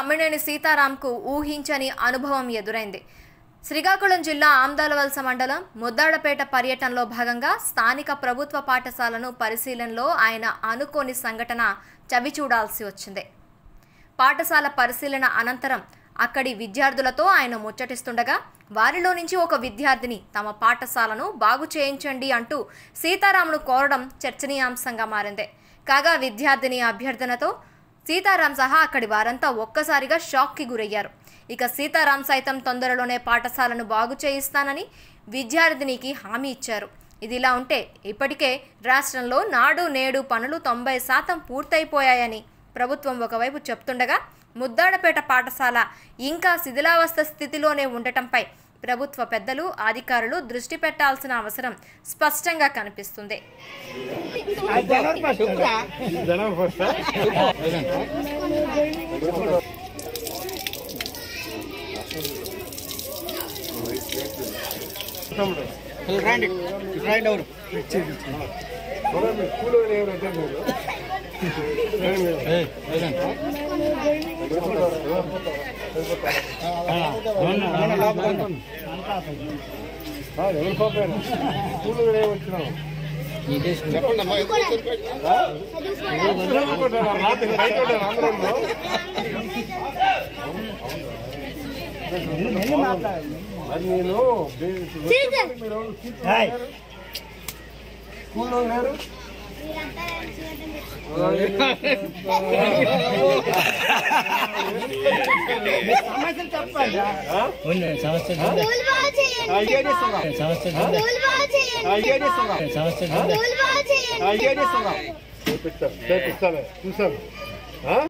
తమ్మినేని సీతారాంకు ఊహించని అనుభవం ఎదురైంది శ్రీకాకుళం జిల్లా ఆమ్దాలవలస మండలం ముద్దాడపేట పర్యటనలో భాగంగా స్థానిక ప్రభుత్వ పాఠశాలను పరిశీలనలో ఆయన అనుకోని సంఘటన చవిచూడాల్సి వచ్చింది పాఠశాల పరిశీలన అనంతరం అక్కడి విద్యార్థులతో ఆయన ముచ్చటిస్తుండగా వారిలో నుంచి ఒక విద్యార్థిని తమ పాఠశాలను బాగు చేయించండి అంటూ సీతారామును కోరడం చర్చనీయాంశంగా మారింది కాగా విద్యార్థిని అభ్యర్థనతో సీతారాం సహా అక్కడి వారంతా ఒక్కసారిగా షాక్కి గురయ్యారు ఇక సీతారాం సైతం తొందరలోనే పాఠశాలను బాగు చేయిస్తానని విద్యార్థినికి హామీ ఇచ్చారు ఇదిలా ఉంటే ఇప్పటికే రాష్ట్రంలో నాడు నేడు పనులు తొంభై శాతం పూర్తయిపోయాయని ప్రభుత్వం ఒకవైపు చెప్తుండగా ముద్దాడపేట పాఠశాల ఇంకా శిథిలావస్థ స్థితిలోనే ఉండటంపై ప్రభుత్వ పెద్దలు అధికారులు దృష్టి పెట్టాల్సిన అవసరం స్పష్టంగా కనిపిస్తుంది జనం ఫస్ట్ రండి రండి ఎవరు స్కూల్ ఎవరంటే మీరు ఎవరు పాపారు స్కూల్ వచ్చినావు చెప్పండి అమ్మా ఎందుకు సరిపోయింది? రాత్రి బయట ఉంటారు ఆంధ్రంలో అది నేను మీరు స్కూల్లో లేరు ఉంది సమస్య ఉంది. అయ్యే చేస్తున్నాం సమస్య ఉంది. అయ్యే చేస్తున్నాం సమస్య ఉంది. అయ్యే చేస్తున్నాం చేపిస్తాను చేపిస్తాను చూసాను